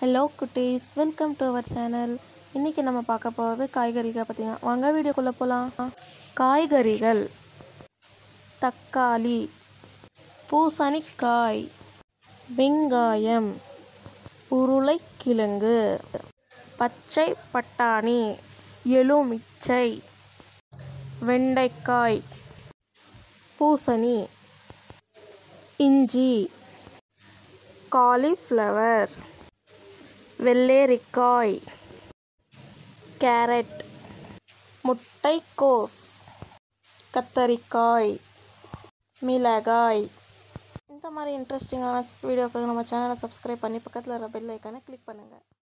hello குட்டீஸ் welcome to our channel இன்றைக்கி நம்ம பார்க்க போகிறது காய்கறிகள் பார்த்தீங்க வாங்க வீடியோக்குள்ளே போகலாம் காய்கறிகள் தக்காளி பூசணிக்காய் வெங்காயம் உருளைக்கிழங்கு பச்சை பட்டாணி எலுமிச்சை வெண்டைக்காய் பூசணி இஞ்சி காலிஃப்ளவர் வெள்ளரிக்காய் கேரட் முட்டைக்கோஸ் கத்தரிக்காய் மிளகாய் இந்த மாதிரி இன்ட்ரெஸ்டிங்கான வீடியோக்களுக்கு நம்ம சேனலை சப்ஸ்கிரைப் பண்ணி பக்கத்தில் இருக்க பெல் ஐக்கானை கிளிக் பண்ணுங்கள்